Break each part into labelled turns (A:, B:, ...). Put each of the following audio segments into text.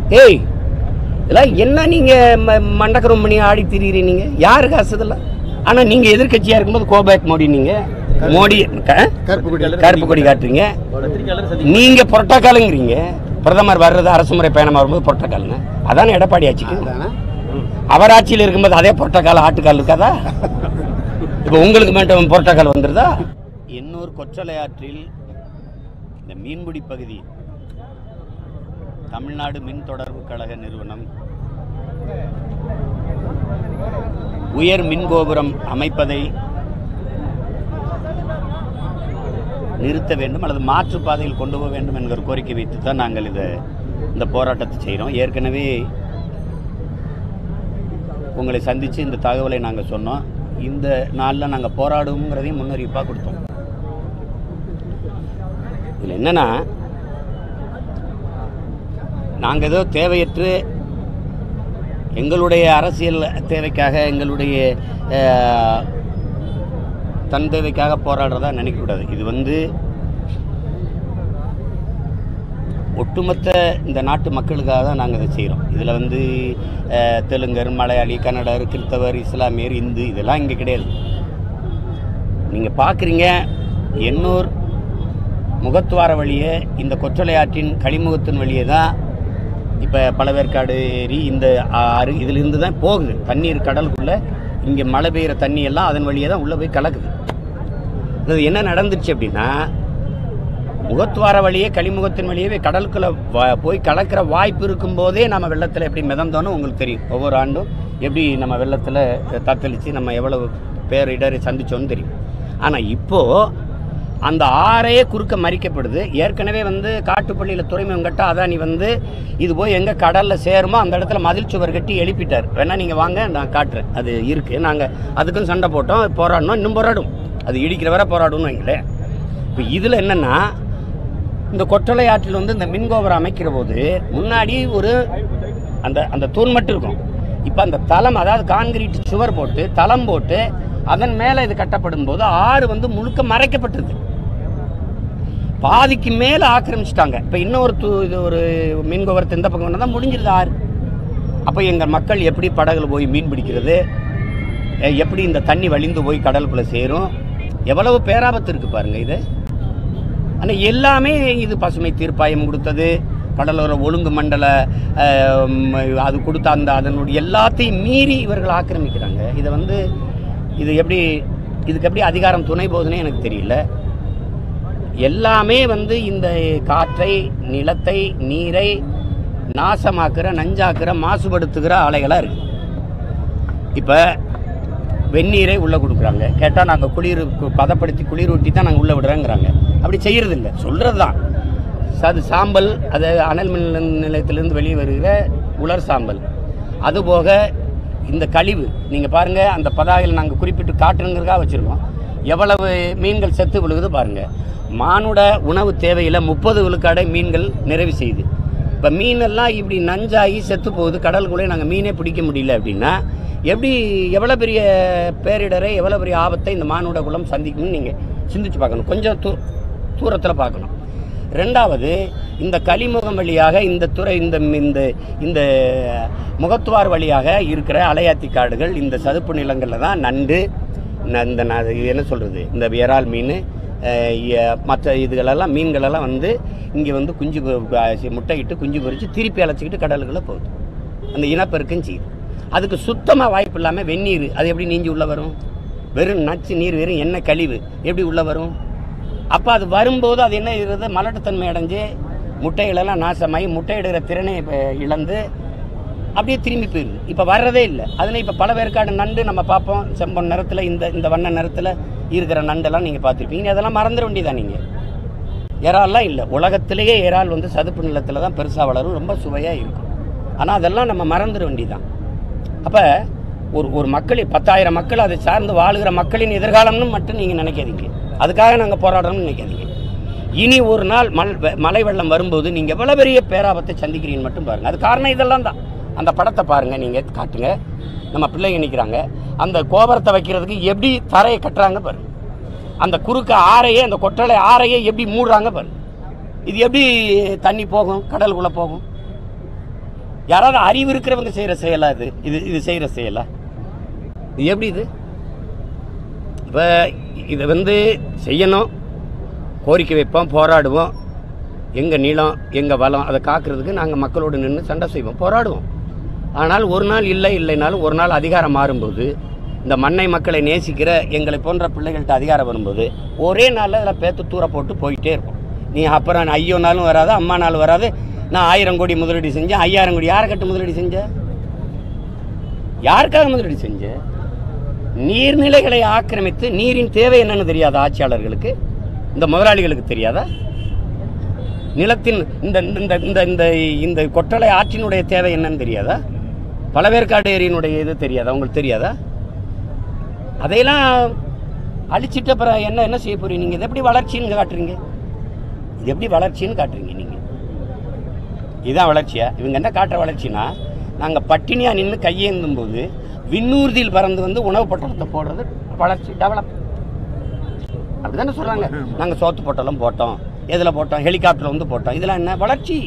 A: ஏய் இதெல்லாம் என்ன நீங்க ம- மண்டக்கரம் பண்ணி ஆடி திரியிறீங்க நீங்க யாரு காசு இதெல்லாம் ஆனா நீங்க எதிர்க்கட்சியா இருக்கும்போது கோபேக் மோடி நீங்க மோடி க-
B: கருப்பு கொடி
A: கருப்பு கொடி காட்டுறீங்க நீங்க புரோட்டோக்காலுங்கிறீங்க பிரதமர் வர்றது அரசு முறை பயணம் வரும்போது புரோட்டோக்காலுங்க அதானே எடப்பாடி ஆட்சிக்கு
B: அதானே
A: அவர் ஆட்சியில் இருக்கும்போது அதே புரோட்டோக்கால் ஆட்டுக்கால் இருக்காதா இப்போ உங்களுக்கு மட்டும் புரோட்டோக்கால் வந்துருதா எண்ணூர் கொற்றலை ஆற்றில் இந்த மீன்பிடி பகுதி தமிழ்நாடு மின் தொடர்பு கழக நிறுவனம் உயர் மின் கோபுரம் அமைப்பதை நிறுத்த வேண்டும் அல்லது மாற்று பாதையில் கொண்டு போக வேண்டும் என்கிற கோரிக்கை வைத்து தான் நாங்கள் இதை இந்த போராட்டத்தை செய்கிறோம் ஏற்கனவே உங்களை சந்தித்து இந்த தகவலை நாங்கள் சொன்னோம் இந்த நாளில் நாங்கள் போராடுவோங்கிறதையும் முன்னறிவிப்பாக கொடுத்தோம் இதில் என்னன்னா நாங்கள் ஏதோ தேவையற்று எங்களுடைய அரசியல் தேவைக்காக எங்களுடைய அஹ், தன் தேவைக்காக போராடுறதா நினைக்கக்கூடாது இது வந்து ஒட்டுமொத்த இந்த நாட்டு மக்களுக்காக தான் நாங்கள் இதை செய்கிறோம் இதில் வந்து அஹ், தெலுங்கர் மலையாளி கன்னடர் கிறிஸ்தவர் இஸ்லாமியர் இந்து இதெல்லாம் இங்கே கிடையாது நீங்கள் பார்க்குறீங்க எண்ணூர் முகத்துவார வழியே இந்த கொற்றலை ஆற்றின் கழிமுகத்தின் வழியே தான் இப்போ பழவேற்காடு ஏரி இந்த ஆறு இதிலிருந்து தான் போகுது தண்ணீர் கடலுக்குள்ளே இங்கே மழை பெய்கிற தண்ணி எல்லாம் அதன் வழியே தான் உள்ளே போய் கலக்குது அது என்ன நடந்துச்சு அப்படின்னா முகத்துவார வழியே கழிமுகத்தின் வழியே கடலுக்குள்ள வ- போய் கலக்கிற வாய்ப்பு இருக்கும்போதே நம்ம வெள்ளத்தில் எப்படி மிதந்தோன்னு உங்களுக்கு தெரியும் ஒவ்வொரு ஆண்டும் எப்படி நம்ம வெள்ளத்தில் தத்தளித்து நம்ம எவ்வளவு பேர் இடரை சந்திச்சோன்னு தெரியும் ஆனால் இப்போது அந்த ஆறே குறுக்க மறிக்கப்படுது ஏற்கனவே வந்து காட்டுப்பள்ளியில் துறைமுகம் கட்ட அதானி வந்து இது போய் எங்கே கடலில் சேருமோ அந்த இடத்துல மதில் சுவர் கட்டி எழுப்பிட்டார் வேணா நீங்கள் வாங்க நான் காட்டுறேன் அது இருக்குது நாங்கள் அதுக்கும் சண்டை போட்டோம் போராடணும் இன்னும் போராடும் அது இடிக்கிற வரை போராடணும்னு வைங்களேன் இப்போ இதில் என்னென்னா இந்த கொற்றலை ஆற்றில் வந்து இந்த மின்கோபுரம் அமைக்கிற போது முன்னாடி ஒரு அந்த அந்த தூண் மட்டும் இருக்கும் இப்போ அந்த தளம் அதாவது கான்கிரீட் சுவர் போட்டு தளம் போட்டு அதன் மேலே இது கட்டப்படும் போது ஆறு வந்து முழுக்க மறைக்கப்பட்டது பாதிக்கு மேலே ஆக்கிரமிச்சிட்டாங்க இப்போ இன்னொரு தூ இது ஒரு மின்கோபுரத்தை இந்த பக்கம் தான் முடிஞ்சிருது ஆறு அப்போ எங்கள் மக்கள் எப்படி படகுல போய் மீன் பிடிக்கிறது எ- எப்படி இந்த தண்ணி வழிந்து போய் கடலுக்குள்ளே சேரும் எவ்வளவு பேராபத்து இருக்குது பாருங்கள் இது ஆனால் எல்லாமே இது பசுமை தீர்ப்பாயம் கொடுத்தது கடலோர ஒழுங்கு மண்டல அஹ், ம், அது கொடுத்த அந்த அதனுடைய எல்லாத்தையும் மீறி இவர்கள் ஆக்கிரமிக்கிறாங்க இதை வந்து இது எப்படி இதுக்கு எப்படி அதிகாரம் துணை போகுதுன்னே எனக்கு தெரியல எல்லாமே வந்து இந்த காற்றை நிலத்தை நீரை நாசமாக்குற நஞ்சாக்குற மாசுபடுத்துகிற ஆலைகளாக இருக்குது இப்போ வெந்நீரை உள்ளே கொடுக்குறாங்க கேட்டால் நாங்கள் குளிர் கு- பதப்படுத்தி குளிர் ஊட்டி தான் நாங்கள் உள்ளே விடுறோங்கிறாங்க அப்படி செய்கிறது இல்லை சொல்கிறது தான் அது சாம்பல் அது அனல் மின் நிலையத்திலிருந்து வெளியே வருகிற உலர் சாம்பல் அதுபோக இந்த கழிவு நீங்கள் பாருங்கள் அந்த பதாகையில் நாங்கள் குறிப்பிட்டு காட்டுங்கிறதுக்காக வச்சுருக்கோம் எவ்வளவு மீன்கள் செத்து விழுகுது பாருங்கள் மானுட உணவு தேவையில் முப்பது விழுக்காடை மீன்கள் நிறைவு செய்யுது இப்போ மீனெல்லாம் இப்படி நஞ்சாகி செத்து போகுது கடலுக்குள்ளே நாங்கள் மீனே பிடிக்க முடியல அப்படின்னா எப்படி எவ்வளோ பெரிய பேரிடரை எவ்வளோ பெரிய ஆபத்தை இந்த மானுட குலம் சந்திக்கும்னு நீங்கள் சிந்திச்சு பார்க்கணும் கொஞ்சம் தூ தூரத்தில் பார்க்கணும் ரெண்டாவது இந்த கலிமுகம் வழியாக இந்த துறை இந்த இந்த இந்த முகத்துவார் வழியாக இருக்கிற அலையாத்தி காடுகள் இந்த சதுப்பு நிலங்களில் தான் நண்டு ந- இந்த ந- இது என்ன சொல்கிறது இந்த விரால் மீன் அஹ், எ- மற்ற இதுகளெல்லாம் மீன்களெல்லாம் வந்து இங்கே வந்து குஞ்சு பொ- அஹ், முட்டையிட்டு குஞ்சு பொரித்து திருப்பி அழைச்சிக்கிட்டு கடலுக்குள்ளே போகுது அந்த இனப்பெருக்கம் செய்யுது அதுக்கு சுத்தமாக வாய்ப்பு இல்லாமல் வெந்நீர் அது எப்படி நீஞ்சி உள்ளே வரும் வெறும் நச்சு நீர் வெறும் எண்ணெய் கழிவு எப்படி உள்ளே வரும் அப்போ அது வரும்போது அது என்ன இருக்கிறது மலட்டுத்தன்மை அடைஞ்சு முட்டைகளெல்லாம் நாசமாகி முட்டையிடுகிற திறனை இப்ப இழந்து அப்படியே திரும்பி போயிடுது இப்போ வர்றதே இல்லை அதில் இப்போ பல வேறுகாடு நண்டு நம்ம பார்ப்போம் செம்பொன் நிறத்தில் இந்த இந்த வண்ண நிறத்தில் இருக்கிற நண்டெல்லாம் நீங்கள் பார்த்துருப்பீங்க அதெல்லாம் மறந்துட வேண்டியதான் நீங்கள் இறால்லாம் இல்லை உலகத்திலேயே இறால் வந்து சதுப்பு நிலத்தில் தான் பெருசாக வளரும் ரொம்ப சுவையாக இருக்கும் ஆனால் அதெல்லாம் நம்ம மறந்துட வேண்டியதான் அப்போ ஒரு ஒரு மக்கள் பத்தாயிரம் மக்கள் அதை சார்ந்து வாழுகிற மக்களின் எதிர்காலம்னு மட்டும் நீங்கள் நினைக்காதீங்க அதுக்காக நாங்கள் போராடுறோம்னு நினைக்காதீங்க இனி ஒரு நாள் மல் வெ- மழை வெள்ளம் வரும்போது நீங்கள் எவ்வளோ பெரிய பேராபத்தை சந்திக்கிறீங்கன்னு மட்டும் பாருங்கள் அது காரணம் இதெல்லாம் தான் அந்த படத்தை பாருங்கள் நீங்கள் காட்டுங்க நம்ம பிள்ளைங்க நிற்கிறாங்க அந்த கோபுரத்தை வைக்கிறதுக்கு எப்படி தரையை கட்டுறாங்க பாருங்க அந்த குறுக்க ஆறையே அந்த கொட்டலை ஆறையே எப்படி மூடுறாங்க பாருங்க இது எப்படி தண்ணி போகும் கடலுக்குள்ளே போகும் யாராவது அறிவு இருக்கிறவங்க செய்கிற செயலா இது இது இது செய்கிற செயலா இது எப்படி இது இப்போ இதை வந்து செய்யணும் கோரிக்கை வைப்போம் போராடுவோம் எங்கள் நீளம் எங்கள் வளம் அதை காக்கிறதுக்கு நாங்கள் மக்களோடு நின்று சண்டை செய்வோம் போராடுவோம் ஆனால் ஒரு நாள் இல்லை இல்லைனாலும் ஒரு நாள் அதிகாரம் மாறும்போது இந்த மண்ணை மக்களை நேசிக்கிற எங்களை போன்ற பிள்ளைகள்கிட்ட அதிகாரம் வரும்போது ஒரே நாளில் அதில் பேத்து தூர போட்டு போயிட்டே இருப்போம் நீ அப்புறம் ஐயோ நாளும் வராது அம்மா நாள் வராது நான் ஆயிரம் கோடி முதலீடு செஞ்சேன் ஐயாயிரம் கோடி யாரை கட்டு முதலீடு செஞ்ச யாருக்காக முதலீடு செஞ்ச நீர்நிலைகளை ஆக்கிரமித்து நீரின் தேவை என்னன்னு தெரியாதா ஆட்சியாளர்களுக்கு இந்த முதலாளிகளுக்கு தெரியாதா நிலத்தின் இந்த இந்த இந்த இந்த இந்த கொட்டளை ஆற்றினுடைய தேவை என்னன்னு தெரியாதா பழவேற்காடு ஏரியினுடைய இது தெரியாதா உங்களுக்கு தெரியாதா அதையெல்லாம் அழிச்சிட்டு அப்புறம் என்ன என்ன செய்ய போறீங்க நீங்க இது எப்படி வளர்ச்சின்னு காட்டுறீங்க இது எப்படி வளர்ச்சின்னு காட்டுறீங்க நீங்க இதுதான் வளர்ச்சியா இவங்க என்ன காட்டுற வளர்ச்சினா நாங்க பட்டினியா நின்று கையேந்தும் போது விண்ணூர்தியில் பறந்து வந்து உணவு பட்டணத்தை போடுறது வளர்ச்சி டெவலப் அப்படிதானே சொல்றாங்க நாங்க சோத்து பொட்டலம் போட்டோம் எதுல போட்டோம் ஹெலிகாப்டர் வந்து போட்டோம் இதெல்லாம் என்ன வளர்ச்சி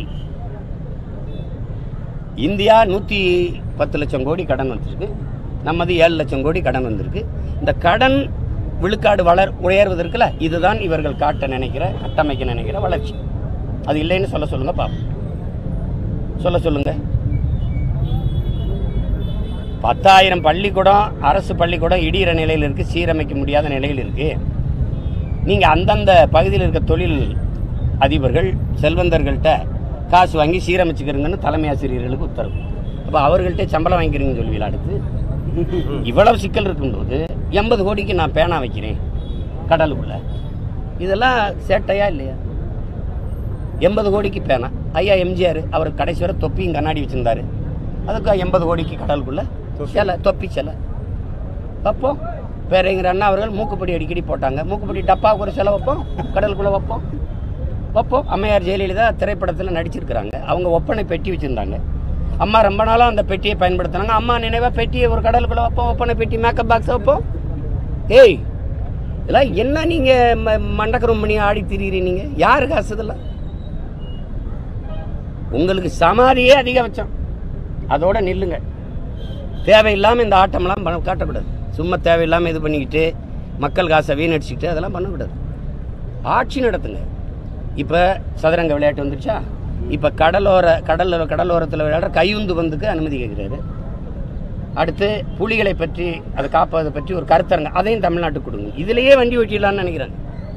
A: இந்தியா நூற்றி பத்து லட்சம் கோடி கடன் வந்திருக்கு நம்மது ஏழு லட்சம் கோடி கடன் வந்திருக்கு இந்த கடன் விழுக்காடு வளர் உயர்வதற்குல இதுதான் இவர்கள் காட்ட நினைக்கிற கட்டமைக்க நினைக்கிற வளர்ச்சி அது இல்லைன்னு சொல்ல சொல்லுங்க பாப்போம் சொல்ல சொல்லுங்க பத்தாயிரம் பள்ளிக்கூடம் அரசு பள்ளிக்கூடம் இடிகிற நிலையில் இருக்கு சீரமைக்க முடியாத நிலையில் இருக்கு நீங்க அந்தந்த பகுதியில் இருக்க தொழில் அதிபர்கள் செல்வந்தர்கள்ட்ட காசு வாங்கி சீரமைச்சுக்கிறீங்கன்னு தலைமை ஆசிரியர்களுக்கு உத்தரவு அப்போ அவர்கள்ட்ட சம்பளம் வாங்கிக்கிறீங்கன்னு சொல்லுவீங்களா அடுத்து இவ்வளவு சிக்கல் இருக்கும்போது எண்பது கோடிக்கு நான் பேனா வைக்கிறேன் கடலுக்குள்ள இதெல்லாம் சேட்டையா இல்லையா எண்பது கோடிக்கு பேனா ஐயா எம்ஜிஆர் அவர் கடைசி வரை தொப்பியும் கண்ணாடி வச்சிருந்தாரு அதுக்கு எண்பது கோடிக்கு கடலுக்குள்ள சிலை தொப்பி சிலை வைப்போம் பேரறிஞர் அண்ணா அவர்கள் மூக்குப்படி அடிக்கடி போட்டாங்க மூக்குப்படி டப்பாவுக்கு ஒரு சிலை வைப்போம் கடலுக்குள்ள வைப்போம் வைப்போம் அம்மையார் ஜெயலலிதா திரைப்படத்தில் நடிச்சிருக்கிறாங்க அவங்க ஒப்பனை பெட்டி வச்சுருந்தாங்க அம்மா ரொம்ப நாளாக அந்த பெட்டியை பயன்படுத்தினாங்க அம்மா நினைவாக பெட்டியை ஒரு கடலுக்குள்ள வைப்போம் ஒப்பனை பெட்டி மேக்கப் பாக்ஸ் வைப்போம் ஏய் இதெல்லாம் என்ன நீங்கள் ம மண்டக்கரம் பண்ணி ஆடி திரியிறீங்க யாரு காசு இதெல்லாம் உங்களுக்கு சமாதியே அதிகபட்சம் அதோட நில்லுங்க தேவையில்லாமல் இந்த ஆட்டம்லாம் பண்ண காட்டக்கூடாது சும்மா தேவையில்லாமல் இது பண்ணிக்கிட்டு மக்கள் காசை வீணடிச்சுக்கிட்டு அதெல்லாம் பண்ணக்கூடாது ஆட்சி நடத்துங்க இப்போ சதுரங்க விளையாட்டு வந்துருச்சா இப்போ கடலோர கடல் கடலோரத்தில் விளையாடுற கையுந்து பந்துக்கு அனுமதி கேட்குறாரு அடுத்து புலிகளை பற்றி அதை காப்பதை பற்றி ஒரு கருத்தரங்க அதையும் தமிழ்நாட்டுக்கு கொடுங்க இதுலயே வண்டி ஓட்டிடலாம்னு நினைக்கிறாங்க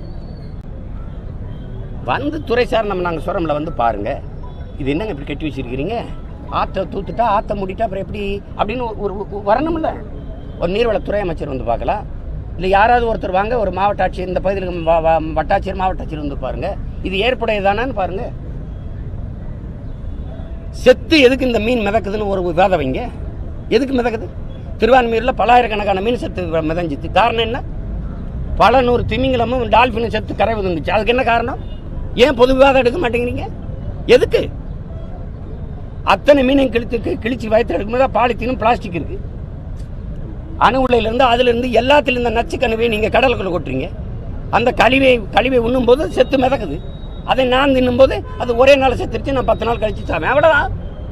A: வந்து துறை சார் நம்ம நாங்கள் சொல்கிறோம்ல வந்து பாருங்க இது என்னங்க இப்படி கட்டி வச்சிருக்கிறீங்க ஆற்றை தூத்துட்டா ஆற்றை மூடிட்டா அப்புறம் எப்படி அப்படின்னு ஒரு- ஒரு ஒரு வரணும்ல ஒரு நீர்வளத்துறை அமைச்சர் வந்து பார்க்கலாம் இல்லை யாராவது ஒருத்தர் வாங்க ஒரு மாவட்ட ஆட்சியர் இந்த பகுதியில் இருக்க வ- வ- வட்டாட்சியர் மாவட்ட ஆட்சியர் வந்து பாருங்க இது ஏற்புடையதானான்னு பாருங்க செத்து எதுக்கு இந்த மீன் மிதக்குதுன்னு ஒரு விவாதம் வைங்க எதுக்கு மிதக்குது திருவான்மையூரில் பலாயிரக்கணக்கான மீன் செத்து வ- மிதந்துச்சு காரணம் என்ன பல நூறு திமிங்கலமும் டால்ஃபினும் செத்து கரை வந்துச்சு அதுக்கு என்ன காரணம் ஏன் பொது விவாதம் எடுக்க மாட்டேங்கிறீங்க எதுக்கு அத்தனை மீனையும் கிழித்து கி- கிழிச்சு வயத்தில் எடுக்கும்போது பாலித்தீனும் பிளாஸ்டிக் இருக்கு அணு உலையிலேருந்து அதுலேருந்து எல்லாத்துலேயும் இந்த நச்சு கனவை நீங்கள் கடலுக்குள்ள கொட்டுறீங்க அந்த கழிவை கழிவை உண்ணும்போது செத்து மிதக்குது அதை நான் தின்னும்போது அது ஒரே நாள் செத்துருச்சு நான் பத்து நாள் கழிச்சு சாமி அவ்வளோதான்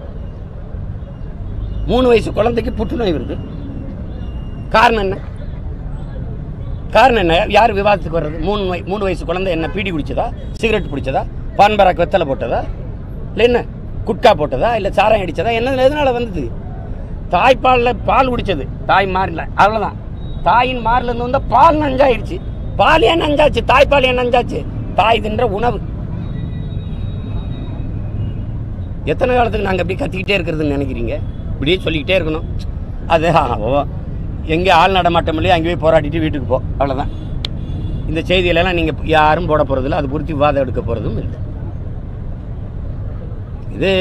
A: மூணு வயசு குழந்தைக்கு புற்றுநோய் வருது காரணம் என்ன காரணம் என்ன யார் விவாதத்துக்கு வர்றது மூணு வய மூணு வயசு குழந்தை என்ன பீடி குடிச்சதா சிகரெட் பிடிச்சதா பான்பராக் வெத்தலை போட்டதா இல்லை என்ன குட்கா போட்டதா இல்லை சாராயம் அடிச்சதா என்ன எதனால வந்தது தாய்ப்பாலில் பால் குடிச்சது தாய் மாறில அவ்வளோதான் தாயின் மாறிலேருந்து வந்தால் பால் நஞ்சாயிடுச்சு பால் ஏன் நஞ்சாச்சு தாய்ப்பால் ஏன் நஞ்சாச்சு தாய் தின்ற உணவு எத்தனை காலத்துக்கு நாங்கள் இப்படி கத்திக்கிட்டே இருக்கிறதுன்னு நினைக்கிறீங்க இப்படியே சொல்லிக்கிட்டே இருக்கணும் அது ஆ, எங்கே ஆள் நடமாட்டம் இல்லையோ அங்கே போய் போராடிட்டு வீட்டுக்கு போ அவ்வளோதான் இந்த செய்தியிலலாம் நீங்கள் யாரும் போட போகிறதில்ல அது குறித்து விவாதம் எடுக்க போகிறதும் இல்லை இது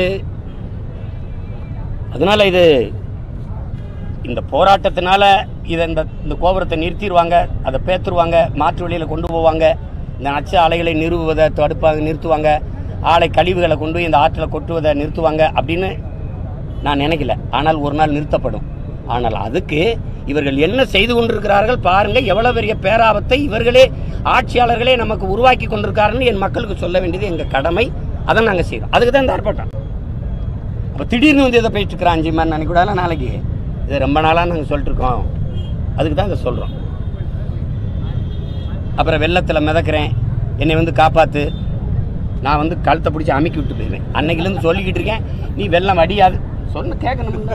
A: அதனால இது இந்த போராட்டத்தினால இதை இந்த இந்த கோபுரத்தை நிறுத்திடுவாங்க அதை பேத்துருவாங்க மாற்று வழியில் கொண்டு போவாங்க இந்த நச்சு ஆலைகளை நிறுவுவதை தடுப்பாங்க நிறுத்துவாங்க ஆலை கழிவுகளை கொண்டு போய் இந்த ஆற்றில் கொட்டுவதை நிறுத்துவாங்க அப்படின்னு நான் நினைக்கல ஆனால் ஒரு நாள் நிறுத்தப்படும் ஆனால் அதுக்கு இவர்கள் என்ன செய்து கொண்டிருக்கிறார்கள் பாருங்க எவ்வளவு பெரிய பேராபத்தை இவர்களே ஆட்சியாளர்களே நமக்கு உருவாக்கி கொண்டிருக்காருன்னு என் மக்களுக்கு சொல்ல வேண்டியது எங்க கடமை அதை நாங்கள் செய்கிறோம் அதுக்கு தான் இந்த ஆர்ப்பாட்டம் இப்போ திடீர்னு வந்து எதை பேசிட்டு இருக்கிறான் அஞ்சு மணி நினைக்க கூடாது நாளைக்கு இது ரொம்ப நாளாக நாங்கள் சொல்லிட்டு இருக்கோம் அதுக்கு தான் இதை சொல்கிறோம் அப்புறம் வெள்ளத்தில் மிதக்கிறேன் என்னை வந்து காப்பாற்று நான் வந்து கழுத்தை பிடிச்சி அமுக்கி விட்டு போயிடுவேன் அன்னைக்குலேருந்து சொல்லிக்கிட்டு இருக்கேன் நீ வெள்ளம் வடியாது சொன்ன கேட்கணும்ல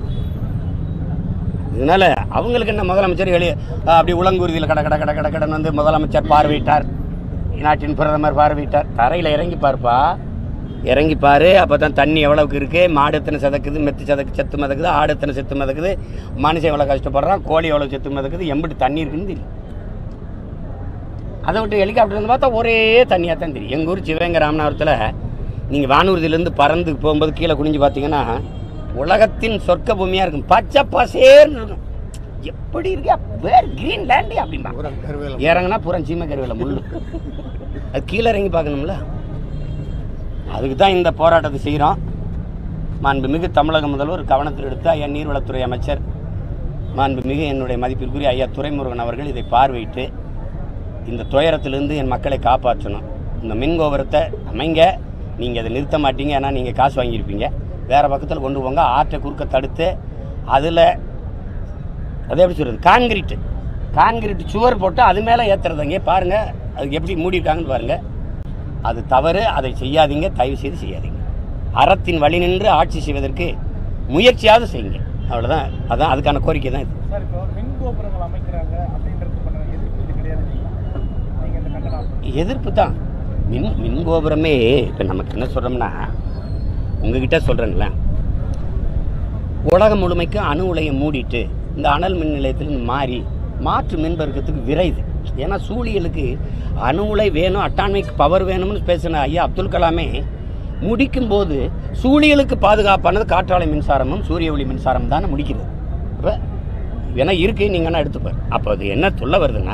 A: இதனால அவங்களுக்கு என்ன முதலமைச்சர் வெளியே அப்படி உளங்குருதியில் கட கட கட கட கடன் வந்து முதலமைச்சர் பார்வையிட்டார் நாட்டின் பிரதமர் பார்வையிட்டார் தரையில் இறங்கி பார்ப்பா இறங்கி பாரு அப்போ தான் தண்ணி எவ்வளவுக்கு இருக்குது மாடு எத்தனை சதக்குது மெத்து சதக்கு செத்து மிதக்குது ஆடு எத்தனை செத்து மிதக்குது மனுஷன் எவ்வளோ கஷ்டப்படுறான் கோழி எவ்வளோ செத்து மிதக்குது எம்பிட்டு தண்ணி இருக்குன்னு தெரியும் அதை விட்டு ஹெலிகாப்டர் வந்து பார்த்தா ஒரே தண்ணியாக தான் தெரியும் எங்கள் ஊர் சிவகங்கை ராமநாதபுரத்தில் நீங்கள் வானூர்தியிலேருந்து பறந்து போகும்போது கீழே குனிஞ்சு பார்த்தீங்கன்னா உலகத்தின் சொர்க்க பூமியாக இருக்கும் பச்சை பசேர்னு இருக்கும் எப்படி இருக்கா வேர் கிரீன் லேண்டு அப்படிம்பா
B: பூரா கருவேல
A: இறங்குனா பூரா சீமை கருவேல முள்ளு அது கீழே இறங்கி பார்க்கணும்ல அதுக்கு தான் இந்த போராட்டத்தை செய்கிறோம் மாண்புமிகு தமிழக முதல்வர் கவனத்தில் எடுத்து ஐயா நீர்வளத்துறை அமைச்சர் மாண்புமிகு என்னுடைய மதிப்பிற்குரிய ஐயா துரைமுருகன் அவர்கள் இதை பார்வையிட்டு இந்த துயரத்திலிருந்து என் மக்களை காப்பாற்றணும் இந்த மின் கோபுரத்தை அமைங்க நீங்கள் அதை நிறுத்த மாட்டீங்க ஏன்னா நீங்கள் காசு வாங்கியிருப்பீங்க வேறு பக்கத்தில் கொண்டு போங்க ஆற்றை குறுக்க தடுத்து அதில் அது எப்படி சொல்கிறது கான்கிரீட்டு கான்கிரீட் சுவர் போட்டு அது மேலே ஏற்றுறதுங்க பாருங்கள் அதுக்கு எப்படி மூடியிருக்காங்கன்னு பாருங்கள் அது தவறு அதை செய்யாதீங்க தயவு செய்து செய்யாதீங்க அறத்தின் வழி நின்று ஆட்சி செய்வதற்கு முயற்சியாவது செய்யுங்க அவ்வளோதான் அதான் அதுக்கான கோரிக்கை தான் இது
C: சார் இப்போ மின் கோபுரங்கள் அமைக்கிறாங்க அப்படின்றது பண்ண எதிர்ப்பு இது கிடையாது இல்லைங்களா? நீங்க இந்த கண்டனம்
A: எதிர்ப்பு தான் மின் மின் கோபுரமே இப்போ நமக்கு என்ன சொல்கிறோம்னா உங்ககிட்ட சொல்கிறேன்ல உலகம் முழுமைக்கு அணு உலையை மூடிட்டு இந்த அனல் மின் நிலையத்திலிருந்து மாறி மாற்று மின் பெருக்கத்துக்கு விரைது ஏன்னா சூழியலுக்கு அணு உலை வேணும் அட்டாமிக் பவர் வேணும்னு பேசின ஐயா அப்துல் கலாமே முடிக்கும்போது சூழியலுக்கு பாதுகாப்பானது காற்றாலை மின்சாரமும் சூரிய ஒளி மின்சாரம் தானே முடிக்கிறது இப்போ வேணா இருக்கு நீங்கன்னா எடுத்துப்பார் அப்போ அது என்ன சொல்ல வருதுன்னா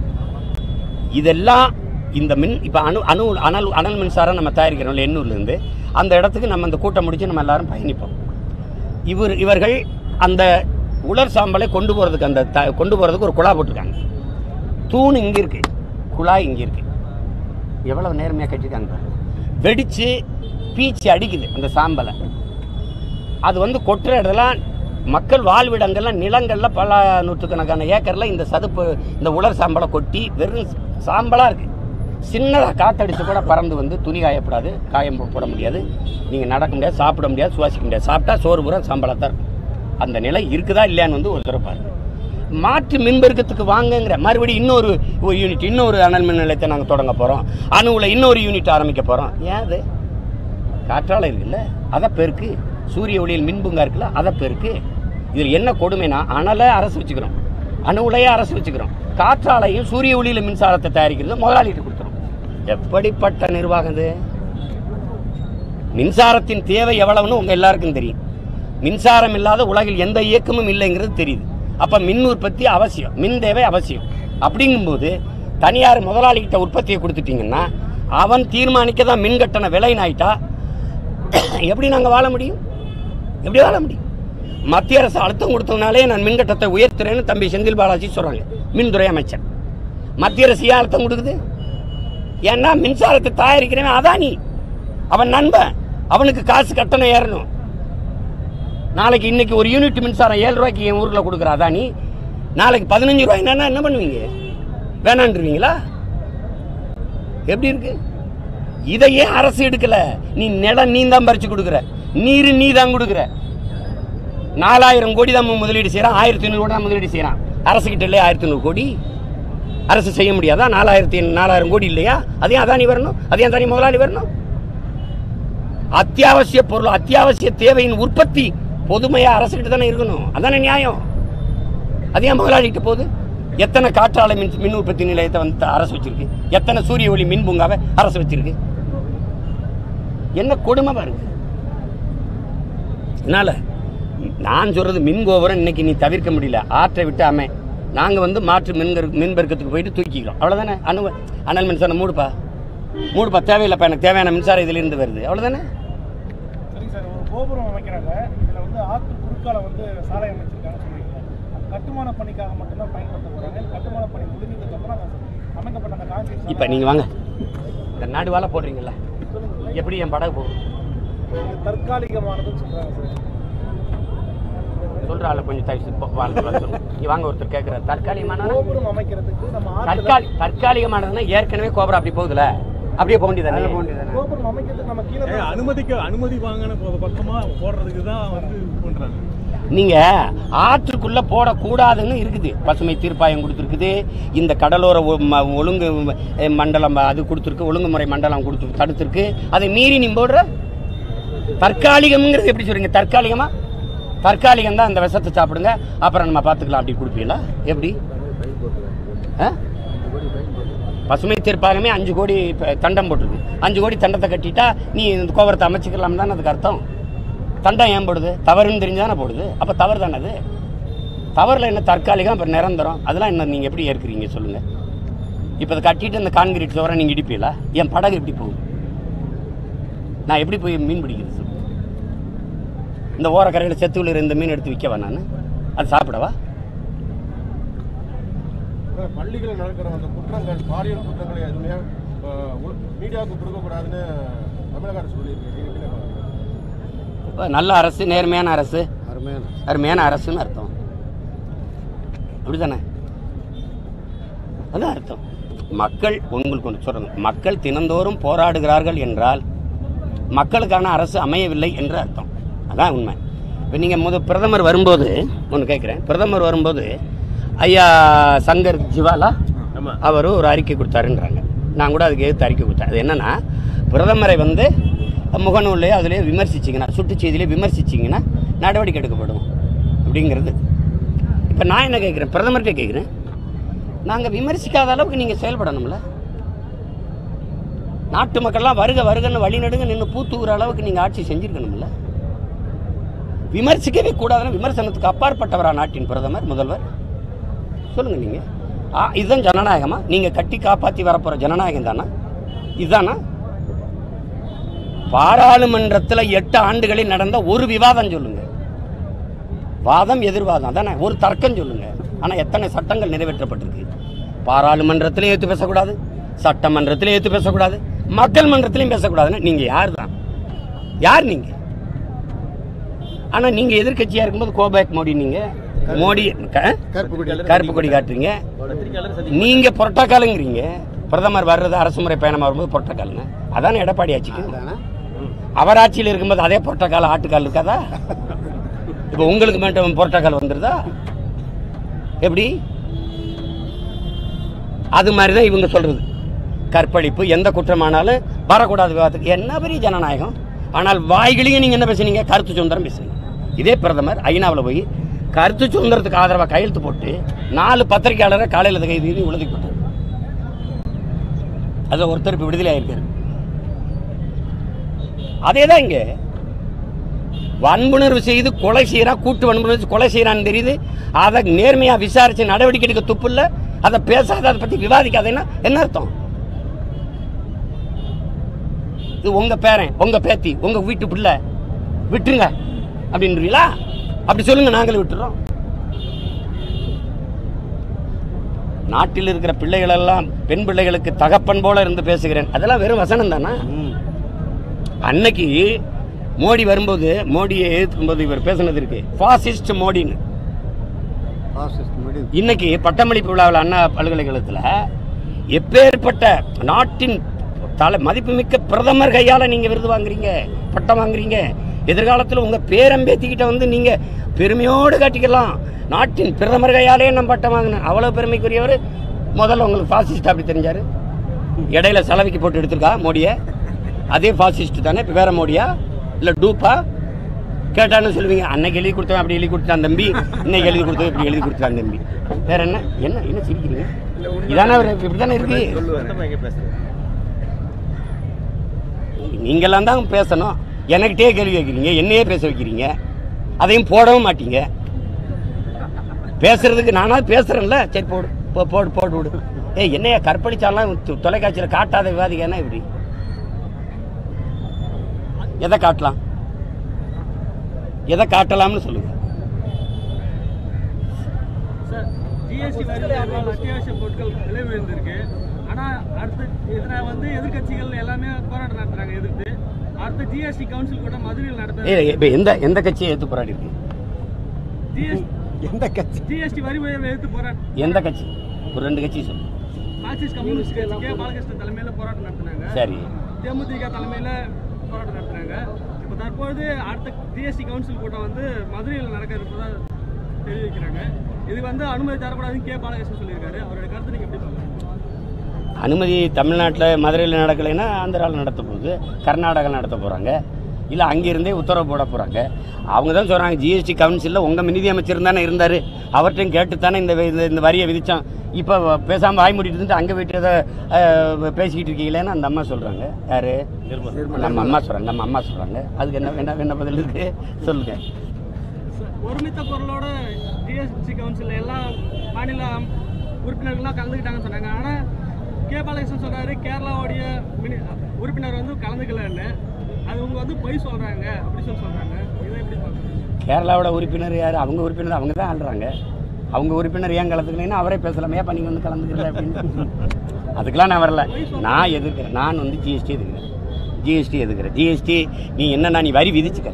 A: இதெல்லாம் இந்த மின் இப்போ அணு அணு அனல் அனல் மின்சாரம் நம்ம தயாரிக்கிறோம்ல எண்ணூர்லேருந்து அந்த இடத்துக்கு நம்ம இந்த கூட்டம் முடிச்சு நம்ம எல்லாரும் பயணிப்போம் இவர் இவர்கள் அந்த உலர் சாம்பலை கொண்டு போகிறதுக்கு அந்த த கொண்டு போகிறதுக்கு ஒரு குழா போட்டிருக்காங்க தூண் இங்கே இருக்கு குழாய் இங்கே இருக்கு எவ்வளவு நேர்மையாக கட்டியிருக்காங்க பாருங்க வெடித்து பீச்சி அடிக்குது அந்த சாம்பலை அது வந்து கொட்டுற இடத்துலாம் மக்கள் வாழ்விடங்கள்லாம் நிலங்களில் பல நூற்றுக்கணக்கான ஏக்கரில் இந்த சதுப்பு இந்த உலர் சாம்பலை கொட்டி வெறும் சாம்பலாக இருக்குது சின்னதாக காத்தடிச்சு கூட பறந்து வந்து துணி காயப்படாது காயம் போ- போட முடியாது நீங்கள் நடக்க முடியாது சாப்பிட முடியாது சுவாசிக்க முடியாது சாப்பிட்டா சோறு பூரா சாம்பலாக தான் இருக்கும் அந்த நிலை இருக்குதா இல்லையான்னு வந்து ஒரு தடவை பாருங்க மாற்று மின்பெருக்கத்துக்கு வாங்கங்கிற மறுபடியும் இன்னொரு ஒரு யூனிட் இன்னொரு அனல் மின் நிலையத்தை நாங்கள் தொடங்க போகிறோம் அணுவில் இன்னொரு யூனிட் ஆரம்பிக்க போகிறோம் ஏன் அது காற்றாலை இருக்குல்ல அதை பெருக்கு சூரிய ஒளியில் மின்புங்கா இருக்குல்ல அதை பெருக்கு இதில் என்ன கொடுமைனா அனலை அரசு வச்சுக்கிறோம் அணு உலையை அரசு வச்சுக்கிறோம் காற்றாலையும் சூரிய ஒளியில் மின்சாரத்தை தயாரிக்கிறது முதலாளிட்டு கொடுத்துரும் எப்படிப்பட்ட நிர்வாகம் இது மின்சாரத்தின் தேவை எவ்வளவுன்னு உங்க எல்லாருக்கும் தெரியும் மின்சாரம் இல்லாத உலகில் எந்த இயக்கமும் இல்லைங்கிறது தெரியுது அப்ப மின் உற்பத்தி அவசியம் மின் தேவை அவசியம் அப்படிங்கும்போது தனியார் முதலாளிகிட்ட உற்பத்தியை கொடுத்துட்டீங்கன்னா அவன் தீர்மானிக்க தான் மின் கட்டண விலைன்னு ஆயிட்டா எப்படி நாங்கள் வாழ முடியும் எப்படி வாழ முடியும் மத்திய அரசு அழுத்தம் கொடுத்ததுனாலே நான் மின் கட்டணத்தை உயர்த்துறேன்னு தம்பி செந்தில் பாலாஜி சொல்றாங்க மின்துறை அமைச்சர் மத்திய அரசு ஏன் அழுத்தம் கொடுக்குது ஏன்னா மின்சாரத்தை தயாரிக்கிறவன் அதானி அவன் நண்பன் அவனுக்கு காசு கட்டணம் ஏறணும் நாளைக்கு இன்னைக்கு ஒரு யூனிட் மின்சாரம் ஏழு ரூபாய்க்கு என் ஊரில் கொடுக்குற அதானி நாளைக்கு பதினஞ்சு ரூபாய் என்னன்னா என்ன பண்ணுவீங்க வேணான்றீங்களா எப்படி இருக்கு இதை ஏன் அரசு எடுக்கல நீ நிலம் நீ தான் பறிச்சு கொடுக்குற நீர் நீ தான் கொடுக்குற நாலாயிரம் கோடி தான் முதலீடு செய்கிறான் ஆயிரத்தி ஐநூறு கோடி தான் முதலீடு செய்கிறான் அரசு கிட்ட இல்லையா ஆயிரத்தி ஐநூறு கோடி அரசு செய்ய முடியாதா நாலாயிரத்தி நாலாயிரம் கோடி இல்லையா அதையும் அதானி வரணும் அதையும் அதானி முதலாளி வரணும் அத்தியாவசிய பொருள் அத்தியாவசிய தேவையின் உற்பத்தி பொதுமையா அரசுகிட்ட தானே இருக்கணும் அதானே நியாயம் அது ஏன் முதலாளிகிட்ட போகுது எத்தனை காற்றாலை மின் மின் உற்பத்தி நிலையத்தை வந்து அரசு வச்சிருக்கு எத்தனை சூரிய ஒளி மின் பூங்காவை அரசு வச்சிருக்கு என்ன கொடுமை பாருங்க அதனால நான் சொல்றது மின் கோபுரம் இன்னைக்கு நீ தவிர்க்க முடியல ஆற்றை விட்டு அமை நாங்க வந்து மாற்று மின் மின் பெருக்கத்துக்கு போயிட்டு தூக்கிக்கிறோம் அவ்வளவுதானே அணு அனல் மின்சாரம் மூடுப்பா மூடுப்பா தேவையில்லைப்பா எனக்கு தேவையான மின்சாரம் இதுல இருந்து வருது அவ்வளவுதானே
C: சரிங்க சார் ஒரு கோபுரம் அமைக்கிறாங்க இதுல வந்து ஆற்று குறுக்கால வந்து சாலை அமைச்சிருக்காங்கன்னு சொல்றீங்க அது கட்டுமான பணிக்காக மட்டும்தான் பயன்படுத்த போறாங்க கட்டுமான பணி முடிஞ்சதுக்கு அப்புறம் அந்த அமைக்கப்பட்ட அந்த கான்கிரீட்
A: இப்போ நீங்கள் வாங்க இந்த நடுவால போடுறீங்கல்ல எப்படி என் படகு போகும்
C: இது தற்காலிகமானதுன்னு சொல்றாங்க சார்
A: சொல்ற ஆளை கொஞ்சம் தயவு போ- வாங்க வாங்க சொல்லுங்க. இங்க வாங்க ஒருத்தர் கேட்குற தற்காலிகமான
C: கோபுரம் அமைக்கிறதுக்கு நம்ம ஆத்துல
A: தற்காலி தற்காலிகமானதுன்னா ஏற்கனவே கோபுரம் அப்படி போகுதுல அப்படியே போக வேண்டியதானே
C: கோபுரம் அமைக்கிறதுக்கு நம்ம கீழே
B: ஏய், அனுமதிக்க அனுமதி வாங்கின பக்கமா போடுறதுக்கு தான் வந்து இது பண்றாங்க
A: நீங்க ஆற்றுக்குள்ள போடக்கூடாதுன்னு இருக்குது பசுமை தீர்ப்பாயம் கொடுத்துருக்குது இந்த கடலோர ஒ- ம- ஒழுங்கு அஹ், மண்டலம் அது கொடுத்துருக்கு ஒழுங்குமுறை மண்டலம் கொடுத்து தடுத்திருக்கு அதை மீறி நீ போடுற தற்காலிகம்ங்கிறது எப்படி சொல்றீங்க தற்காலிகமா தற்காலிகம் தான் அந்த விஷத்தை சாப்பிடுங்க அப்புறம் நம்ம பார்த்துக்கலாம் அப்படி கொடுப்பீங்களா எப்படி ஆ? பசுமை தீர்ப்பாகமே அஞ்சு கோடி இப்ப தண்டம் போட்டிருக்கு அஞ்சு கோடி தண்டத்தை கட்டிட்டா நீ இந்த கோபுரத்தை அமைச்சிக்கலாம் தானே அதுக்கு அர்த்தம் தண்டம் ஏன் போடுது தவறுன்னு தெரிஞ்சுதானே போடுது அப்போ தவறு தானே அது தவறில் என்ன தற்காலிகம் அப்புறம் நிரந்தரம் அதெல்லாம் என்ன நீங்கள் எப்படி ஏற்கிறீங்க சொல்லுங்கள் இப்போ அதை கட்டிட்டு அந்த கான்கிரீட் சுவரை நீங்கள் இடிப்பீங்களா என் படகு எப்படி போகும் நான் எப்படி போய் மீன் பிடிக்கிறது சொல்லு இந்த ஓரக்கரையில் செத்துவில் இருந்த மீன் எடுத்து விற்கவா நான் அது சாப்பிடவா
D: பள்ளிகள் நடக்கிற அந்த குற்றங்கள் பாலியல் குற்றங்களை எதுவுமே அஹ், உல- மீடியாவுக்கு கொடுக்கக்கூடாதுன்னு தமிழக அரசு சொல்லியிருக்கு நீங்க எப்படி பார்க்கறீங்க?
A: இப்ப நல்ல அரசு நேர்மையான அரசு
D: அருமையான
A: அருமையான அரசுன்னு அர்த்தம் அப்படிதானே அதான் அர்த்தம் மக்கள் உங்களுக்கு ஒன்று சொல்றேன் மக்கள் தினந்தோறும் போராடுகிறார்கள் என்றால் மக்களுக்கான அரசு அமையவில்லை என்று அர்த்தம் அதான் உண்மை இப்போ நீங்கள் முத பிரதமர் வரும்போது ஒன்று கேட்குறேன் பிரதமர் வரும்போது ஐயா சங்கர் ஜிவாலா
B: ஆமா
A: அவர் ஒரு அறிக்கை கொடுத்தாருன்றாங்க நான் கூட அதுக்கு எதிர்த்து அறிக்கை கொடுத்தேன் அது என்னன்னா பிரதமரை வந்து முகநூல்லையே அதிலே விமர்சிச்சிங்கன்னா சுட்டுச் செய்தியிலே விமர்சிச்சிங்கன்னா நடவடிக்கை எடுக்கப்படும் அப்படிங்கிறது இப்போ நான் என்ன கேட்குறேன் பிரதமர்கிட்ட கேட்குறேன் நாங்கள் விமர்சிக்காத அளவுக்கு நீங்கள் செயல்படணும்ல நாட்டு மக்கள்லாம் வருக வருகன்னு வழிநடுங்க நின்று பூத்தூகிற அளவுக்கு நீங்கள் ஆட்சி செஞ்சிருக்கணும்ல விமர்சிக்கவே கூடாதுன்னு விமர்சனத்துக்கு அப்பாற்பட்டவரா நாட்டின் பிரதமர் முதல்வர் சொல்லுங்க நீங்க ஆ, இதுதான் ஜனநாயகமா நீங்க கட்டி காப்பாத்தி வரப்போற ஜனநாயகம் தானா இதுதானா பாராளுமன்றத்துல எட்டு ஆண்டுகளில் நடந்த ஒரு விவாதம் சொல்லுங்க வாதம் எதிர்வாதம் தானே ஒரு தர்க்கம் சொல்லுங்க ஆனா எத்தனை சட்டங்கள் நிறைவேற்றப்பட்டிருக்கு பாராளுமன்றத்திலையும் ஏத்து பேசக்கூடாது சட்டமன்றத்திலையும் ஏத்து பேசக்கூடாது மக்கள் மன்றத்திலையும் பேசக்கூடாதுன்னு நீங்க யார் தான் யார் நீங்க ஆனா நீங்க எதிர்க்கட்சியா இருக்கும்போது கோபேக் மோடி நீங்க மோடி க-
D: கருப்பு கொடி
A: கருப்பு கொடி காட்டுறீங்க நீங்க புரட்டக்காலுங்கிறீங்க பிரதமர் வர்றது அரசு முறை பயணம் வரும்போது புரட்டக்காலுங்க அதானே எடப்பாடி ஆட்சிக்கு அவர் ஆட்சியில் இருக்கும்போது அதே புரட்டக்கால ஆட்டுக்கால் இருக்காதா இப்போ உங்களுக்கு மட்டும் புரட்டக்கால் வந்துருதா எப்படி அது மாதிரி தான் இவங்க சொல்றது கற்பழிப்பு எந்த குற்றமானாலும் வரக்கூடாது விவாதத்துக்கு என்ன பெரிய ஜனநாயகம் ஆனால் வாய்களையும் நீங்க என்ன பேசுனீங்க கருத்து சுதந்திரம் பேசுனீங்க இதே பிரதமர் ஐநாவில் போய் கருத்து சுதந்திரத்துக்கு ஆதரவாக கையெழுத்து போட்டு நாலு பத்திரிகையாளரை காலையில் கைது செய்து உழுதி போட்டார் அது ஒருத்தர் இப்போ விடுதலை ஆயிருக்காரு அதே தான் இங்கே வன்புணர்வு செய்து கொலை செய்யறா கூட்டு வன்புணர்வு செய்து கொலை செய்யறான்னு தெரியுது அதை நேர்மையா விசாரிச்சு நடவடிக்கை எடுக்க துப்பு இல்ல அதை பேசாத அதை பத்தி விவாதிக்காதேன்னா என்ன அர்த்தம் இது உங்க பேரன் உங்க பேத்தி உங்க வீட்டு பிள்ளை விட்டுருங்க அப்படின்றீங்களா அப்படி சொல்லுங்க நாங்களும் விட்டுறோம் நாட்டில் இருக்கிற பிள்ளைகள் எல்லாம் பெண் பிள்ளைகளுக்கு தகப்பன் போல இருந்து பேசுகிறேன் அதெல்லாம் வெறும் வசனம் தானா அன்னைக்கு மோடி வரும்போது மோடியை எதிர்க்கும் போது இவர் பேசுனது இருக்கு ஃபாசிஸ்ட் மோடின்னு இன்னைக்கு பட்டமளிப்பு விழாவில் அண்ணா பல்கலைக்கழகத்தில் எப்பேற்பட்ட நாட்டின் தலை மதிப்புமிக்க பிரதமர் கையால நீங்க விருது வாங்குறீங்க பட்டம் வாங்குறீங்க எதிர்காலத்தில் உங்க பேரம்பேத்திக்கிட்ட வந்து நீங்க பெருமையோடு காட்டிக்கலாம் நாட்டின் பிரதமர் கையாலே நம்ம பட்டம் வாங்கினேன் அவ்வளவு பெருமைக்குரியவர் முதல்ல உங்களுக்கு ஃபாசிஸ்ட் அப்படி தெரிஞ்சாரு இடையில செலவிக்கு போட்டு எடுத்திருக்கா மோடியை அதே ஃபாசிஸ்ட் தானே இப்போ வேற மோடியா இல்லை டூப்பா கேட்டான்னு சொல்லுவீங்க அன்னைக்கு எழுதி கொடுத்தவன் அப்படி எழுதி கொடுத்தான் தம்பி இன்னைக்கு எழுதி கொடுத்தவன் இப்படி எழுதி கொடுத்தான் தம்பி வேற என்ன என்ன என்ன சிரிக்கிறீங்க இதானே அவர் இப்படிதானே இருக்கு நீங்கெல்லாம் தான் பேசணும் எனக்கிட்டே கேள்வி வைக்கிறீங்க என்னையே பேச வைக்கிறீங்க அதையும் போடவும் மாட்டீங்க பேசுறதுக்கு நானாவது பேசுறேன்ல சரி போடு போ போடு போட்டு விடு ஏய் என்னையா கற்பழிச்சாலாம் தொ- தொலைக்காட்சியில் காட்டாத விவாதிக்கன்னா இப்படி எதை காட்டலாம் எதை காட்டலாம்னு சொல்லுங்க
E: சார் ஜிஎஸ்டி வரிகளால் அத்தியாவசிய பொருட்கள் விலை உயர்ந்திருக்கு ஆனால் அடுத்து இதில் வந்து எதிர்க்கட்சிகள் எல்லாமே போராட்டம் நடத்துறாங்க எதிர்த்து அடுத்த ஜிஎஸ்டி கவுன்சில் கூட மதுரையில் நடத்த
A: ஏய், இப்ப எந்த எந்த கட்சியை எடுத்து போராடி இருக்கு
B: எந்த கட்சி
E: ஜிஎஸ்டி வரி உயர்வை எதிர்த்து போராட்டம்
A: எந்த கட்சி ஒரு ரெண்டு கட்சி சொல்லு
E: மார்க்சிஸ்ட் கம்யூனிஸ்ட் கட்சி கே பாலகிருஷ்ணன் தலைமையில போராட்டம் நடத்தினாங்க
A: சரி
E: தேமுதிக தலைமையில போராட்டம் நடத்துனாங்க இப்போ தற்பொழுது அடுத்த ஜிஎஸ்டி கவுன்சில் கூட்டம் வந்து மதுரையில் நடக்க இருப்பதா தெரிவிக்கிறாங்க இது வந்து அனுமதி தரக்கூடாதுன்னு கே பாலகிருஷ்ணன் சொல்லியிருக்காரு அவரோட கருத்து நீங்க எப்படி சொல்லுங்க
A: அனுமதி தமிழ்நாட்டில் மதுரையில் நடக்கலைன்னா ஆந்திராவில் நடத்த போகுது கர்நாடகா நடத்த போகிறாங்க இல்லை அங்கிருந்தே உத்தரவு போட போகிறாங்க அவங்க தான் சொல்கிறாங்க ஜிஎஸ்டி கவுன்சிலில் உங்கள் நிதி அமைச்சர் தானே இருந்தார் அவர்கிட்டையும் கேட்டு தானே இந்த இந்த- இந்த வரியை விதித்தான் இப்போ பேசாமல் வாய் மூடிட்டு இருந்துட்டு அங்கே போயிட்டு ஏதோ அஹ், பேசிக்கிட்டு இருக்கீங்களேன்னு அந்த அம்மா சொல்கிறாங்க யார் நம்ம அம்மா சொல்கிறாங்க நம்ம அம்மா சொல்கிறாங்க அதுக்கு என்ன என்ன என்ன பதில் இருக்கு சொல்லுங்கள்
E: ஒருமித்த பொருளோட ஜிஎஸ்டி கவுன்சில் எல்லா மாநில உறுப்பினர்கள்லாம் கலந்துக்கிட்டாங்கன்னு சொன்னாங்க ஆனால் கே பாலகிருஷ்ணன் சொல்றாரு கேரளாவுடைய மினி- உறுப்பினர் வந்து கலந்துக்கலன்னு அது அவங்க வந்து பொய் சொல்றாங்க அப்படி சொல்லி சொல்றாங்க இதை எப்படி பார்க்குறீங்க
A: கேரளாவோட உறுப்பினர் யார் அவங்க உறுப்பினர் அவங்க தான் ஆள்றாங்க அவங்க உறுப்பினர் ஏன் கலந்துக்கலைன்னா அவரே பேசலாம் ஏன் பண்ணி வந்து கலந்துக்கல அப்படின்னு அதுக்கெல்லாம் நான் வரல நான் எதிர்க்கிறேன் நான் வந்து ஜிஎஸ்டி எதுக்குறேன் ஜிஎஸ்டி எதுக்குறேன் ஜிஎஸ்டி நீ என்னன்னா நீ வரி விதிச்சுக்க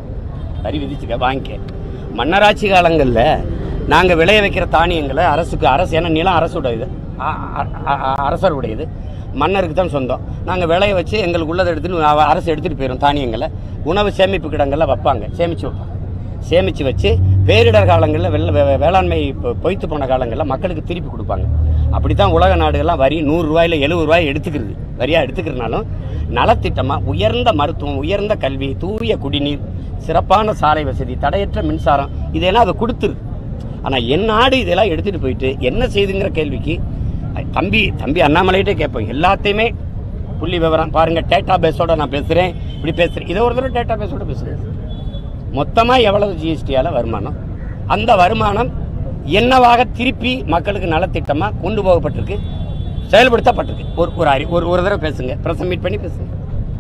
A: வரி விதிச்சுக்க வாங்கிக்க மன்னராட்சி காலங்களில் நாங்கள் விளைய வைக்கிற தானியங்களை அரசுக்கு அரசு ஏன்னா நிலம் அரசுடையது அ- அ- அ- அரசருடையது மன்னருக்கு தான் சொந்தம் நாங்கள் விளைய வச்சு எங்களுக்கு உள்ளதை எடுத்துட்டு அவ- அரசு எடுத்துகிட்டு போயிடும் தானியங்களை உணவு சேமிப்பு கிடங்களில் வைப்பாங்க சேமித்து வைப்பாங்க சேமித்து வச்சு பேரிடர் காலங்களில் வெள்ள வே- வேளாண்மை பொ- பொய்த்து போன காலங்களில் மக்களுக்கு திருப்பி கொடுப்பாங்க அப்படி தான் உலக நாடுகள்லாம் வரி நூறுரூவாயில் எழுபது ரூபாய் எடுத்துக்கிறது வரியாக எடுத்துக்கிறனாலும் நலத்திட்டமாக உயர்ந்த மருத்துவம் உயர்ந்த கல்வி தூய குடிநீர் சிறப்பான சாலை வசதி தடையற்ற மின்சாரம் இதெல்லாம் அதை கொடுத்துருது ஆனால் என் நாடு இதெல்லாம் எடுத்துகிட்டு போயிட்டு என்ன செய்துங்கிற கேள்விக்கு அஹ், தம்பி தம்பி அண்ணாமலைகிட்டே கேட்போம் எல்லாத்தையுமே புள்ளி விவரம் பாருங்கள் டேட்டா பேஸோட நான் பேசுகிறேன் இப்படி பேசுகிறேன் இதை ஒரு தடவை டேட்டா பேஸோட பேசுகிறேன் மொத்தமாக எவ்வளவு ஜிஎஸ்டியால் வருமானம் அந்த வருமானம் என்னவாக திருப்பி மக்களுக்கு நலத்திட்டமாக கொண்டு போகப்பட்டிருக்கு செயல்படுத்தப்பட்டிருக்கு ஒரு ஒரு அறி ஒரு ஒரு தடவை பேசுங்க ப்ரெஸ் மீட் பண்ணி பேசுங்க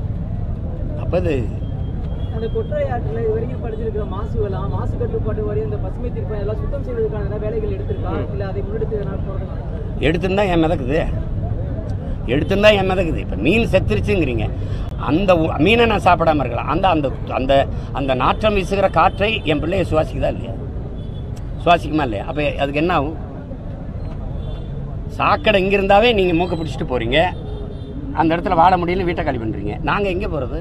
A: அப்போ இது
F: அந்த கொற்றை ஆற்றில் இது வரைக்கும் படிச்சிருக்கிற மாசுகளாம் மாசு கட்டுப்பாட்டு வாரியம் இந்த பசுமை தீர்ப்பம் எல்லாம் சுத்தம் செய்வதற்கான ஏதாவது வேலைகள் எடுத்திருக்கா இல்ல அதை முன்னெடுத்து எதனா போறது
A: எடுத்திருந்தா என் மிதக்குது எடுத்திருந்தா என் மிதக்குது இப்போ மீன் செத்துருச்சுங்கிறீங்க அந்த உ- மீனை நான் சாப்பிடாம இருக்கலாம் அந்த அந்த அந்த அந்த நாற்றம் வீசுகிற காற்றை என் பிள்ளைய சுவாசிக்குதா இல்லையா சுவாசிக்குமா இல்லையா அப்போ அதுக்கு என்ன ஆகும் சாக்கடை இங்கே இருந்தாவே நீங்கள் மூக்க பிடிச்சிட்டு போகிறீங்க அந்த இடத்துல வாழ முடியல வீட்டை காலி பண்ணுறீங்க நாங்கள் எங்கே போகிறது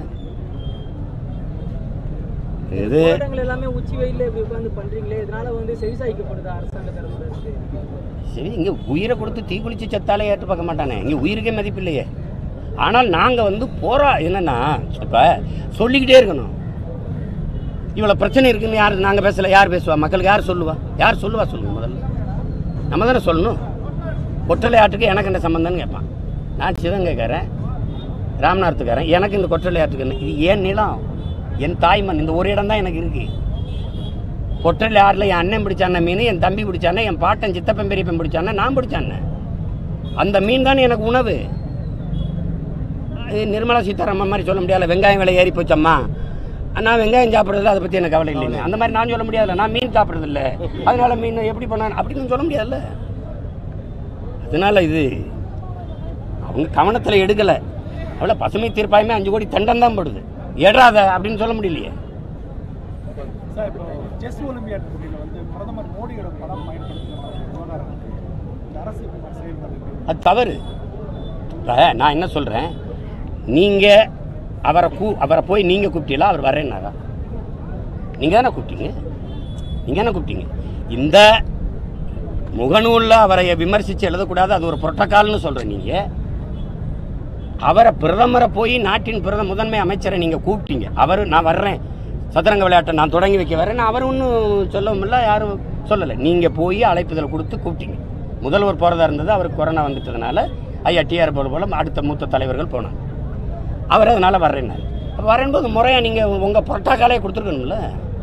A: இது
F: போராட்டங்கள் எல்லாமே உச்சி வெயில்ல இப்படி உட்கார்ந்து பண்றீங்களே இதனால வந்து செவிசாய்க்கப்படுது அரசாங்க தரப்புல இருந்து
A: சரி இங்கே உயிரை கொடுத்து தீக்குளிச்சு செத்தாலே ஏற்று பார்க்க மாட்டானே இங்கே உயிருக்கே மதிப்பு இல்லையே ஆனால் நாங்கள் வந்து போரா என்னன்னா இப்போ சொல்லிக்கிட்டே இருக்கணும் இவ்வளோ பிரச்சனை இருக்குன்னு யார் நாங்கள் பேசல யார் பேசுவா மக்களுக்கு யார் சொல்லுவா யார் சொல்லுவா சொல்லுங்க முதல்ல நம்ம தானே சொல்லணும் கொற்றலை ஆட்டுக்கு எனக்கு என்ன சம்மந்தம்னு கேட்பான் நான் சிவகங்கைக்காரன் ராமநாதத்துக்காரன் எனக்கு இந்த கொற்றலை ஆட்டுக்கு என்ன இது ஏன் நிலம் என் தாய்மண் இந்த ஒரு இடம் தான் எனக்கு இருக்குது கொட்டல் ஆறில் என் அண்ணன் பிடிச்சான மீன் என் தம்பி பிடிச்சானே என் பாட்டன் சித்தப்பன் பெரியப்பன் பிடிச்சானே நான் பிடிச்சானே அந்த மீன் தானே எனக்கு உணவு இது நிர்மலா சீதாராமன் மாதிரி சொல்ல முடியாது வெங்காயம் விலை ஏறி போச்சம்மா நான் வெங்காயம் சாப்பிட்றதில்ல அதை பற்றி எனக்கு கவலை இல்லைன்னு அந்த மாதிரி நான் சொல்ல முடியாதுல்ல நான் மீன் சாப்பிட்றதில்ல அதனால மீன் எப்படி பண்ண அப்படின்னு சொல்ல முடியாதுல்ல அதனால இது அவங்க கவனத்தில் எடுக்கலை அவ்வளோ பசுமை தீர்ப்பாயுமே அஞ்சு கோடி தண்டம் தான் போடுது எடாத அப்படின்னு சொல்ல முடியலையே
C: சார் இப்போ செஸ் ஒலிம்பியாட் போட்டியில் வந்து பிரதமர் மோடியோட படம் பயன்படுத்துகிற விவகாரம் இருக்கு. இந்த அரசு இப்படி செயல்படுது
A: அது தவறு இப்போ நான் என்ன சொல்கிறேன் நீங்கள் அவரை கூ அவரை போய் நீங்கள் கூப்பிட்டீங்களா அவர் வரேன்னாரா நீங்கள் தானே கூப்பிட்டீங்க நீங்கள் தானே கூப்பிட்டீங்க இந்த முகநூலில் அவரை விமர்சித்து எழுதக்கூடாது அது ஒரு புரோட்டோகால்னு சொல்கிறேன் நீங்கள் அவரை பிரதமரை போய் நாட்டின் பிரதம முதன்மை அமைச்சரை நீங்கள் கூப்பிட்டீங்க அவர் நான் வர்றேன் சதுரங்க விளையாட்டை நான் தொடங்கி வைக்க வரேன் அவர் ஒன்றும் சொல்லவும் இல்லை யாரும் சொல்லலை நீங்கள் போய் அழைப்புதல் கொடுத்து கூப்பிட்டீங்க முதல்வர் போகிறதா இருந்தது அவருக்கு கொரோனா வந்துட்டதுனால ஐயா டிஆர் போல போல அடுத்த மூத்த தலைவர்கள் போனாங்க அவர் அதனால் வர்றேன்னாரு அப்போ வரேன்போது முறையாக நீங்கள் உங்கள் புரோட்டோக்காலே கொடுத்துருக்கணும்ல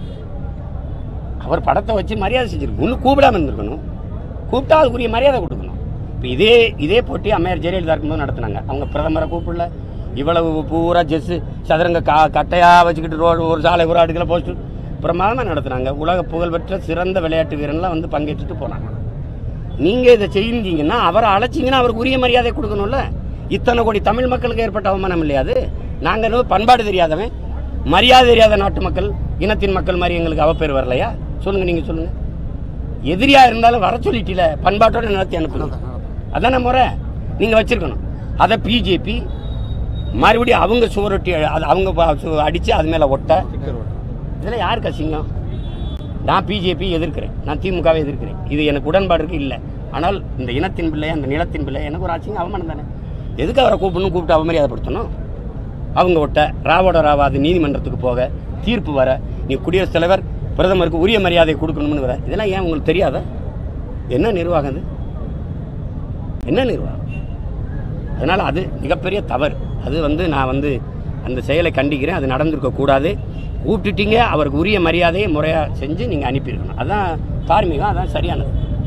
A: அவர் படத்தை வச்சு மரியாதை செஞ்சுருக்கணும் இன்னும் கூப்பிடாம இருந்திருக்கணும் கூப்பிட்டா அதுக்குரிய மரியாதை கொடுக்கணும் இப்போ இதே இதே போட்டி அம்மையார் ஜெயலலிதா இருக்கும்போது நடத்துனாங்க அவங்க பிரதமரை கூப்பிடல இவ்வளவு பூரா ஜெஸ்ஸு சதுரங்க கா கட்டையாக வச்சுக்கிட்டு ரோடு ஒரு சாலை ஒரு அடுக்கில் போஸ்ட்டு பிரமாதமாக நடத்துனாங்க உலக புகழ்பெற்ற சிறந்த விளையாட்டு வீரன்லாம் வந்து பங்கேற்றுட்டு போனாங்க நீங்கள் இதை செஞ்சீங்கன்னா அவரை அழைச்சிங்கன்னா அவருக்கு உரிய மரியாதை கொடுக்கணும்ல இத்தனை கோடி தமிழ் மக்களுக்கு ஏற்பட்ட அவமானம் இல்லையா அது நாங்கள் இன்னும் பண்பாடு தெரியாதவன் மரியாதை தெரியாத நாட்டு மக்கள் இனத்தின் மக்கள் மாதிரி எங்களுக்கு அவப்பேர் வரலையா சொல்லுங்கள் நீங்கள் சொல்லுங்கள் எதிரியாக இருந்தாலும் வர சொல்லிட்டில பண்பாட்டோட நடத்தி அனுப்புங்க அதானே முறை நீங்கள் வச்சிருக்கணும் அதை பிஜேபி மறுபடியும் அவங்க சுவரொட்டி அது அவங்க ப- சு- அடிச்சு அது மேலே ஒட்ட இதில் யாருக்கு அசிங்கம் நான் பிஜேபி எதிர்க்கிறேன் நான் திமுகவை எதிர்க்கிறேன் இது எனக்கு உடன்பாடு இருக்கு இல்லை ஆனால் இந்த இனத்தின் பிள்ளை அந்த நிலத்தின் பிள்ளை எனக்கு ஒரு அசிங்கம் அவமானம் தானே எதுக்கு அவரை கூப்பிடணும் கூப்பிட்டு அவமரியாதைப்படுத்தணும் அவங்க ஒட்ட ராவோட ராவா அது நீதிமன்றத்துக்கு போக தீர்ப்பு வர நீ குடியரசுத் தலைவர் பிரதமருக்கு உரிய மரியாதை கொடுக்கணும்னு வர இதெல்லாம் ஏன் உங்களுக்கு தெரியாதா என்ன நிர்வாகம் அது என்ன நிர்வாகம் அதனால் அது மிகப்பெரிய தவறு அது வந்து நான் வந்து அந்த செயலை கண்டிக்கிறேன் அது நடந்திருக்க கூடாது கூப்பிட்டுட்டீங்க அவருக்கு உரிய மரியாதையை முறையாக செஞ்சு நீங்கள் அனுப்பியிருக்கணும் அதான் தார்மீகம் அதான் சரியானது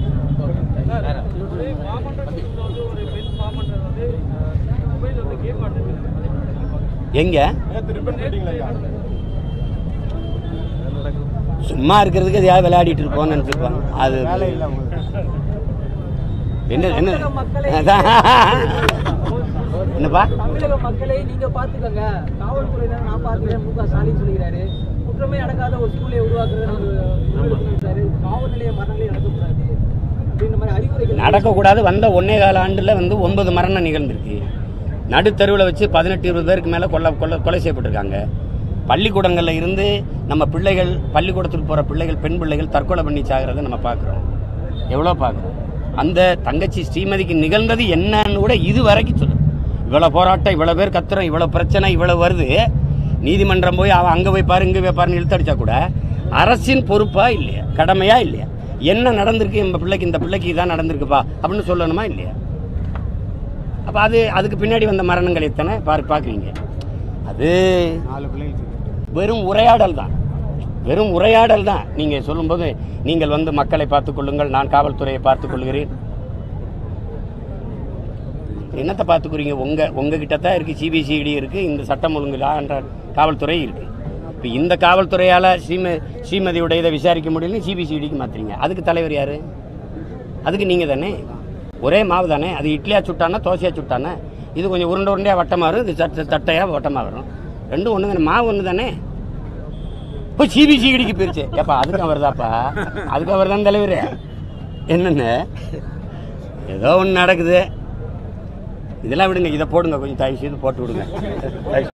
A: எங்கே
D: நேற்று ரிப்பன் மீட்டிங்ல ஐயா
A: சும்மா இருக்கிறதுக்கு எதையாவது விளையாடிட்டு இருப்போம்னு நினச்சிருப்பாங்க அது என்ன என்ன அதான். என்னப்பா
F: தமிழக மக்களை நீங்க பாத்துக்கங்க காவல்துறையினர் நான் பாத்துக்கிறேன் மு க ஸ்டாலின் சொல்லிக்கிறாரு குற்றமே நடக்காத ஒரு சூழ்நிலையை உருவாக்குறது சொல்லியிருக்காரு காவல் நிலைய மரணங்களே நடக்கக்கூடாது அப்படின்ற மாதிரி அறிவுரைகள்
A: நடக்கக்கூடாது வந்த ஒன்னே கால ஆண்டில் வந்து ஒன்பது மரணம் நிகழ்ந்திருக்கு நடுத்தருவில் வச்சு பதினெட்டு இருபது பேருக்கு மேலே கொல்ல கொல்ல கொலை செய்யப்பட்டிருக்காங்க பள்ளிக்கூடங்களில் இருந்து நம்ம பிள்ளைகள் பள்ளிக்கூடத்துக்கு போகிற பிள்ளைகள் பெண் பிள்ளைகள் தற்கொலை பண்ணி சாகிறத நம்ம பார்க்குறோம் எவ்வளோ பார்க்குறோம் அந்த தங்கச்சி ஸ்ரீமதிக்கு நிகழ்ந்தது என்னன்னு கூட இது வரைக்கும் சொல்லு இவ்வளோ போராட்டம் இவ்வளோ பேர் கத்துறோம் இவ்வளோ பிரச்சனை இவ்வளோ வருது நீதிமன்றம் போய் அவன் அங்கே போய் பாரு இங்கே போய் பாருன்னு இழுத்தடிச்சா கூட அரசின் பொறுப்பா இல்லையா கடமையா இல்லையா என்ன நடந்திருக்கு இந்த பிள்ளைக்கு இந்த பிள்ளைக்கு இதான் நடந்திருக்குப்பா அப்படின்னு சொல்லணுமா இல்லையா அப்போ அது அதுக்கு பின்னாடி வந்த மரணங்கள் எத்தனை பாரு பார்க்குறீங்க அது வெறும் உரையாடல் தான் வெறும் உரையாடல் தான் நீங்கள் சொல்லும்போது நீங்கள் வந்து மக்களை பார்த்துக் கொள்ளுங்கள் நான் காவல்துறையை பார்த்துக் கொள்கிறேன் என்னத்தை பார்த்துக்குறீங்க உங்கள் உங்ககிட்ட தான் இருக்குது சிபிசிஐடி இருக்குது இந்த சட்டம் ஒழுங்கு லா என்ற காவல்துறை இருக்குது இப்போ இந்த காவல்துறையால் ஸ்ரீம ஸ்ரீமதியோட இதை விசாரிக்க முடியலன்னு சிபிசிஐடிக்கு மாற்றுறீங்க அதுக்கு தலைவர் யார் அதுக்கு நீங்கள் தானே ஒரே மாவு தானே அது இட்லியாக சுட்டானா தோசையாக சுட்டானா இது கொஞ்சம் உருண்டை உருண்டையாக வட்டமாக வரும் இது சட்ட தட்டையாக வட்டமாக வரும் ரெண்டும் ஒன்று தானே மாவு ஒன்று தானே இப்போ சிபிசிஐடிக்கு போயிருச்சு ஏப்பா அதுக்கு அவர் தான்ப்பா அதுக்கு அவர் தான் தலைவர் என்னென்ன ஏதோ ஒன்று நடக்குது இதெல்லாம் விடுங்க இதை போடுங்க கொஞ்சம் தயவு செய்து போட்டு விடுங்க தயவு